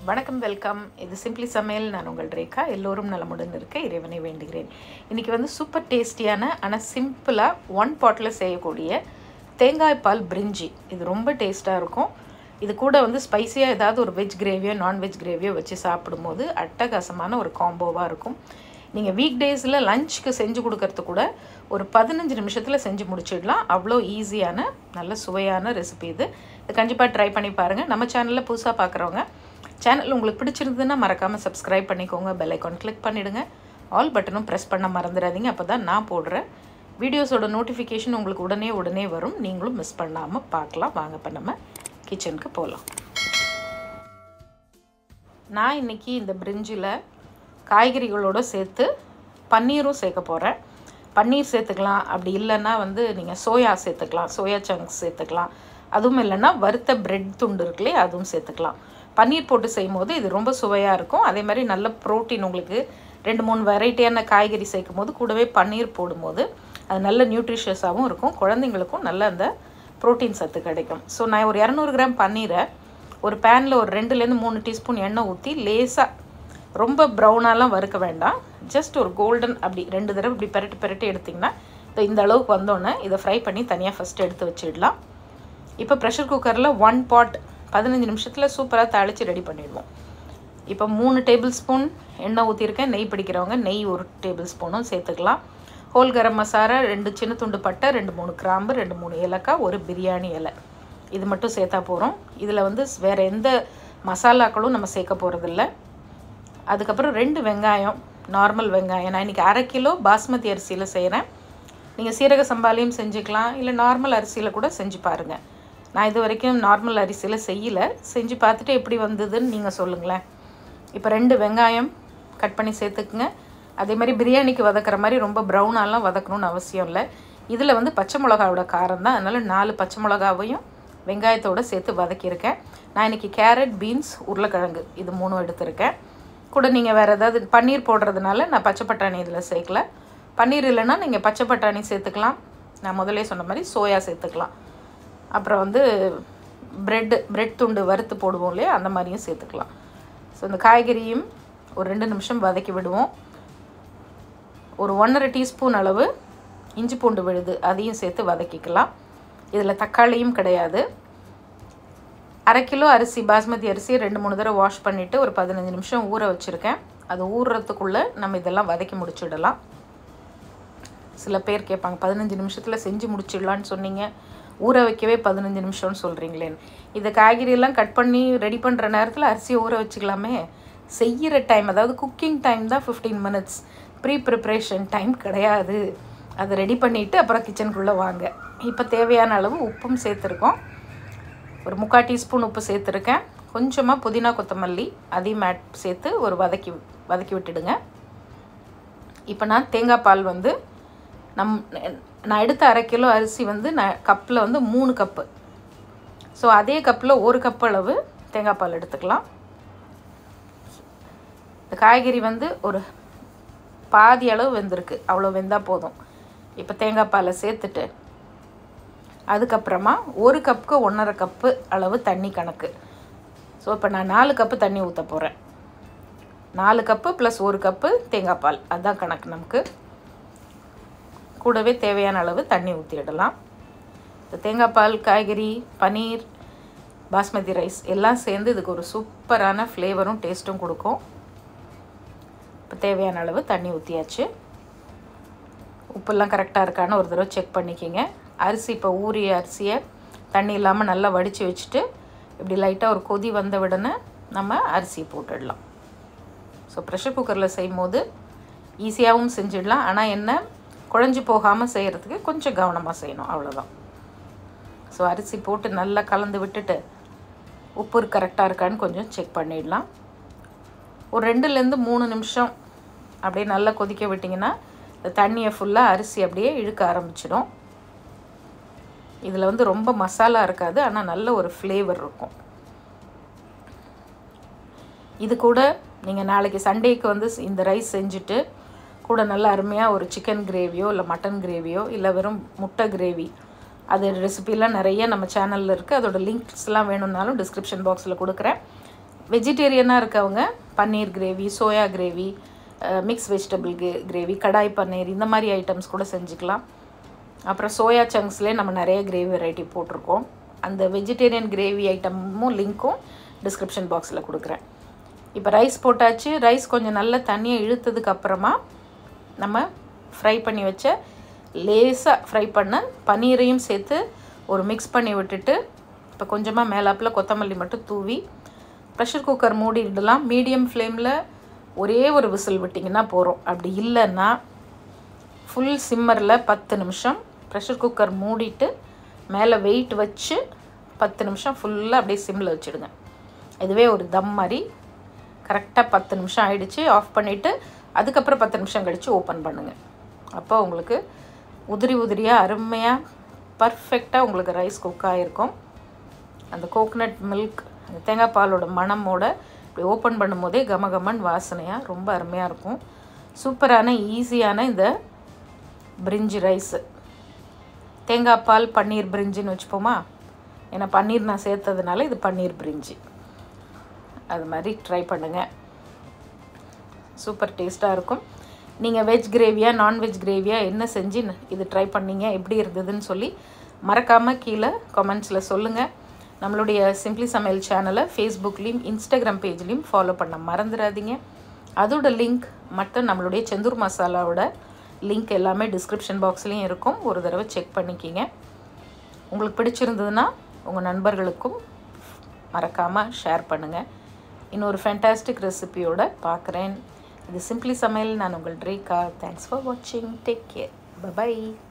வணக்கம் வெல்கம் இது சிம்பிளி சமையல் நான் உங்கள் ரேகா எல்லோரும் நலமுடன் இருக்க இறைவனை வேண்டுகிறேன் இன்றைக்கி வந்து சூப்பர் டேஸ்டியான ஆனால் சிம்பிளாக ஒன் பாட்டில் செய்யக்கூடிய தேங்காய் பால் பிரிஞ்சி இது ரொம்ப டேஸ்ட்டாக இருக்கும் இது கூட வந்து ஸ்பைசியாக ஏதாவது ஒரு வெஜ் கிரேவியோ நான்வெஜ் கிரேவியோ வச்சு சாப்பிடும்போது அட்டகாசமான ஒரு காம்போவாக இருக்கும் நீங்கள் வீக் டேஸில் லஞ்சுக்கு செஞ்சு கொடுக்கறது கூட ஒரு பதினஞ்சு நிமிஷத்தில் செஞ்சு முடிச்சிடலாம் அவ்வளோ ஈஸியான நல்ல சுவையான ரெசிபி இது இது கண்டிப்பாக ட்ரை பண்ணி பாருங்கள் நம்ம சேனலில் புதுசாக பார்க்குறவங்க சேனல் உங்களுக்கு பிடிச்சிருந்ததுன்னா மறக்காமல் சப்ஸ்கிரைப் பண்ணிக்கோங்க பெல் ஐக்கான் கிளிக் பண்ணிவிடுங்க ஆல் பட்டனும் ப்ரெஸ் பண்ண மறந்துடாதீங்க அப்போ தான் நான் போடுற வீடியோஸோட நோட்டிஃபிகேஷன் உங்களுக்கு உடனே உடனே வரும் நீங்களும் மிஸ் பண்ணாமல் பார்க்கலாம் வாங்க இப்போ நம்ம கிச்சனுக்கு போகலாம் நான் இன்றைக்கி இந்த பிரிஞ்சில் காய்கறிகளோடு சேர்த்து பன்னீரும் சேர்க்க போகிறேன் பன்னீர் சேர்த்துக்கலாம் அப்படி இல்லைன்னா வந்து நீங்கள் சோயா சேர்த்துக்கலாம் சோயா சங்க்ஸ் சேர்த்துக்கலாம் அதுவும் இல்லைன்னா வறுத்த பிரெட் துண்டு இருக்குல்லையே அதுவும் சேர்த்துக்கலாம் பன்னீர் போட்டு செய்யும் போது இது ரொம்ப சுவையாக இருக்கும் அதே மாதிரி நல்ல ப்ரோட்டீன் உங்களுக்கு ரெண்டு மூணு வெரைட்டியான காய்கறி சேர்க்கும் போது கூடவே பன்னீர் போடும்போது அது நல்ல நியூட்ரிஷியஸாகவும் இருக்கும் குழந்தைங்களுக்கும் நல்ல அந்த ப்ரோட்டீன் சத்து கிடைக்கும் ஸோ நான் ஒரு இரநூறு கிராம் பன்னீரை ஒரு பேனில் ஒரு ரெண்டுலேருந்து மூணு டீஸ்பூன் எண்ணெய் ஊற்றி லேசாக ரொம்ப ப்ரௌனாலாம் வறுக்க வேண்டாம் ஜஸ்ட் ஒரு கோல்டன் அப்படி ரெண்டு தடவை இப்படி பெரட்டு பெரட்டி எடுத்திங்கன்னா இந்த அளவுக்கு வந்தோன்னே இதை ஃப்ரை பண்ணி தனியாக ஃபஸ்ட்டு எடுத்து வச்சிடலாம் இப்போ ப்ரெஷர் குக்கரில் ஒன் பாட் பதினஞ்சு நிமிஷத்தில் சூப்பராக தாளித்து ரெடி பண்ணிடுவோம் இப்போ மூணு டேபிள் ஸ்பூன் எண்ணெய் ஊற்றிருக்கேன் நெய் பிடிக்கிறவங்க நெய் ஒரு டேபிள் ஸ்பூனும் சேர்த்துக்கலாம் ஹோல் கரம் மசாலா ரெண்டு சின்ன துண்டு பட்டை ரெண்டு மூணு கிராம்பு ரெண்டு மூணு ஏலக்காய் ஒரு பிரியாணி இலை இது மட்டும் சேர்த்தா போகிறோம் இதில் வந்து வேறு எந்த மசாலாக்களும் நம்ம சேர்க்க போகிறதில்ல அதுக்கப்புறம் ரெண்டு வெங்காயம் நார்மல் வெங்காயம் நான் இன்றைக்கி அரை கிலோ பாஸ்மதி அரிசியில் செய்கிறேன் நீங்கள் சீரக சம்பாலையும் செஞ்சுக்கலாம் இல்லை நார்மல் அரிசியில் கூட செஞ்சு பாருங்கள் நான் இது வரைக்கும் நார்மல் அரிசியில் செய்யலை செஞ்சு பார்த்துட்டு எப்படி வந்ததுன்னு நீங்கள் சொல்லுங்களேன் இப்போ ரெண்டு வெங்காயம் கட் பண்ணி சேர்த்துக்குங்க அதே மாதிரி பிரியாணிக்கு வதக்கிற மாதிரி ரொம்ப ப்ரௌனாலாம் வதக்கணும்னு அவசியம் இல்லை இதில் வந்து பச்சை மிளகாவோட காரம் தான் அதனால் நாலு பச்சை மிளகாவையும் வெங்காயத்தோடு சேர்த்து வதக்கியிருக்கேன் நான் இன்றைக்கி கேரட் பீன்ஸ் உருளைக்கிழங்கு இது மூணும் எடுத்திருக்கேன் கூட நீங்கள் வேறு ஏதாவது பன்னீர் போடுறதுனால நான் பச்சை பட்டாணி இதில் சேர்க்கல பன்னீர் இல்லைன்னா நீங்கள் பச்சை பட்டாணி சேர்த்துக்கலாம் நான் முதலே சொன்ன மாதிரி சோயா சேர்த்துக்கலாம் அப்புறம் வந்து ப்ரெட்டு ப்ரெட் துண்டு வறுத்து போடுவோம் இல்லையா அந்த மாதிரியும் சேர்த்துக்கலாம் ஸோ இந்த காய்கறியும் ஒரு ரெண்டு நிமிஷம் வதக்கி விடுவோம் ஒரு ஒன்றரை டீஸ்பூன் அளவு இஞ்சி பூண்டு விழுது அதையும் சேர்த்து வதக்கிக்கலாம் இதில் தக்காளியும் கிடையாது அரை கிலோ அரிசி பாஸ்மதி அரிசி ரெண்டு மூணு தடவை வாஷ் பண்ணிவிட்டு ஒரு பதினஞ்சு நிமிஷம் ஊற வச்சுருக்கேன் அது ஊறுறதுக்குள்ளே நம்ம இதெல்லாம் வதக்கி முடிச்சிடலாம் சில பேர் கேட்பாங்க பதினஞ்சு நிமிஷத்தில் செஞ்சு முடிச்சிடலான்னு சொன்னீங்க ஊற வைக்கவே பதினஞ்சு நிமிஷம்னு சொல்கிறீங்களேன்னு இதை காய்கறியெல்லாம் கட் பண்ணி ரெடி பண்ணுற நேரத்தில் அரிசியை ஊற வச்சுக்கலாமே செய்கிற டைம் அதாவது குக்கிங் டைம் தான் fifteen minutes pre preparation time கிடையாது அதை ரெடி பண்ணிவிட்டு அப்புறம் கிச்சனுக்குள்ளே வாங்க இப்போ தேவையான அளவு உப்பும் சேர்த்துருக்கோம் ஒரு முக்கால் டீஸ்பூன் உப்பு சேர்த்துருக்கேன் கொஞ்சமாக புதினா கொத்தமல்லி அதையும் ஆட் சேர்த்து ஒரு வதக்கி வதக்கி விட்டுடுங்க இப்போ நான் தேங்காய் பால் வந்து நம் நான் எடுத்த அரை கிலோ அரிசி வந்து நான் கப்பில் வந்து மூணு கப்பு ஸோ அதே கப்பில் ஒரு கப் அளவு தேங்காய் பால் எடுத்துக்கலாம் இந்த காய்கறி வந்து ஒரு பாதி அளவு வெந்திருக்கு அவ்வளோ வெந்தால் போதும் இப்போ தேங்காய் பாலை சேர்த்துட்டு அதுக்கப்புறமா ஒரு கப்புக்கு ஒன்றரை கப்பு அளவு தண்ணி கணக்கு ஸோ இப்போ நான் நாலு கப்பு தண்ணி ஊற்ற போகிறேன் நாலு கப்பு ப்ளஸ் ஒரு கப்பு தேங்காய் பால் அதுதான் கணக்கு நமக்கு கூடவே தேவையான அளவு தண்ணி ஊற்றிடலாம் இந்த தேங்காய் பால் காய்கறி பன்னீர் பாஸ்மதி ரைஸ் எல்லாம் சேர்ந்து இதுக்கு ஒரு சூப்பரான ஃப்ளேவரும் டேஸ்ட்டும் கொடுக்கும் இப்போ தேவையான அளவு தண்ணி ஊற்றியாச்சு உப்பெல்லாம் கரெக்டாக இருக்கான்னு ஒரு தடவை செக் பண்ணிக்கிங்க அரிசி இப்போ ஊறிய அரிசியை தண்ணி இல்லாமல் நல்லா வடித்து வச்சுட்டு இப்படி லைட்டாக ஒரு கொதி வந்த உடனே நம்ம அரிசி போட்டுடலாம் ஸோ ப்ரெஷர் குக்கரில் செய்யும் போது ஈஸியாகவும் செஞ்சிடலாம் ஆனால் என்ன குழஞ்சி போகாமல் செய்கிறதுக்கு கொஞ்சம் கவனமாக செய்யணும் அவ்வளோதான் ஸோ அரிசி போட்டு நல்லா கலந்து விட்டுட்டு உப்பு கரெக்டாக இருக்கான்னு கொஞ்சம் செக் பண்ணிடலாம் ஒரு ரெண்டுலேருந்து மூணு நிமிஷம் அப்படியே நல்லா கொதிக்க விட்டிங்கன்னா இந்த தண்ணியை ஃபுல்லாக அரிசி அப்படியே இழுக்க ஆரம்பிச்சிடும் இதில் வந்து ரொம்ப மசாலா இருக்காது ஆனால் நல்ல ஒரு ஃப்ளேவர் இருக்கும் இது கூட நீங்கள் நாளைக்கு சண்டேக்கு வந்து இந்த ரைஸ் செஞ்சுட்டு கூட நல்ல அருமையாக ஒரு சிக்கன் கிரேவியோ இல்லை மட்டன் கிரேவியோ இல்லை வெறும் முட்டை கிரேவி அது ரெசிபிலாம் நிறைய நம்ம சேனலில் இருக்குது அதோட லிங்க்ஸ்லாம் வேணும்னாலும் டிஸ்கிரிப்ஷன் பாக்ஸில் கொடுக்குறேன் வெஜிடேரியனாக இருக்கவங்க paneer gravy soya gravy mix vegetable gravy kadai paneer இந்த மாதிரி ஐட்டம்ஸ் கூட செஞ்சுக்கலாம் அப்புறம் சோயா சங்க்ஸ்லேயே நம்ம நிறைய கிரேவி வெரைட்டி போட்டிருக்கோம் அந்த வெஜிடேரியன் கிரேவி ஐட்டமும் லிங்க்கும் டிஸ்கிரிப்ஷன் பாக்ஸில் கொடுக்குறேன் இப்போ ரைஸ் போட்டாச்சு ரைஸ் கொஞ்சம் நல்லா தண்ணியை இழுத்ததுக்கு அப்புறமா நம்ம ஃப்ரை பண்ணி வச்ச லேசாக ஃப்ரை பண்ண பன்னீரையும் சேர்த்து ஒரு மிக்ஸ் பண்ணி விட்டுட்டு இப்போ கொஞ்சமாக மேலாப்பில் கொத்தமல்லி மட்டும் தூவி ப்ரெஷர் குக்கர் மூடிடலாம் மீடியம் ஃப்ளேமில் ஒரே ஒரு விசில் விட்டிங்கன்னா போகிறோம் அப்படி இல்லைன்னா ஃபுல் சிம்மரில் பத்து நிமிஷம் ப்ரெஷர் குக்கர் மூடிட்டு மேலே வெயிட் வச்சு பத்து நிமிஷம் ஃபுல்லாக அப்படியே சிம்மில் வச்சுடுங்க இதுவே ஒரு தம் மாதிரி கரெக்டாக பத்து நிமிஷம் ஆயிடுச்சு ஆஃப் பண்ணிவிட்டு அதுக்கப்புறம் பத்து நிமிஷம் கழித்து ஓப்பன் பண்ணுங்கள் அப்போ உங்களுக்கு உதிரி உதிரியாக அருமையாக பர்ஃபெக்டாக உங்களுக்கு ரைஸ் குக் ஆகிருக்கும் அந்த கோகனட் மில்க் அந்த தேங்காய் பாலோட மணமோட இப்படி ஓப்பன் பண்ணும்போதே கமகமன் வாசனையாக ரொம்ப அருமையாக இருக்கும் சூப்பரான ஈஸியான இந்த பிரிஞ்சி ரைஸு தேங்காய் பால் பன்னீர் பிரிஞ்சின்னு வச்சுப்போமா ஏன்னா பன்னீர் நான் சேர்த்ததுனால இது பன்னீர் பிரிஞ்சி அது மாதிரி ட்ரை பண்ணுங்கள் சூப்பர் டேஸ்ட்டாக இருக்கும் நீங்கள் வெஜ் கிரேவியா நான்வெஜ் கிரேவியா என்ன செஞ்சு இது ட்ரை பண்ணீங்க எப்படி இருந்ததுன்னு சொல்லி மறக்காமல் கீழே கமெண்ட்ஸில் சொல்லுங்கள் நம்மளுடைய சிம்ப்ளி சமையல் சேனலை ஃபேஸ்புக்லேயும் இன்ஸ்டாகிராம் பேஜ்லேயும் ஃபாலோ பண்ண மறந்துடாதீங்க அதோட லிங்க் மட்டும் நம்மளுடைய செந்தூர் மசாலாவோட லிங்க் எல்லாமே டிஸ்கிரிப்ஷன் பாக்ஸ்லேயும் இருக்கும் ஒரு தடவை செக் பண்ணிக்கிங்க உங்களுக்கு பிடிச்சிருந்ததுன்னா உங்கள் நண்பர்களுக்கும் மறக்காமல் ஷேர் பண்ணுங்கள் இன்னொரு ஃபேண்டாஸ்டிக் ரெசிபியோட பார்க்குறேன் இது சிம்ப்ளி சமையல் நான் உங்கள் ரேகா தேங்க்ஸ் ஃபார் வாட்சிங் டேக் கேர் பை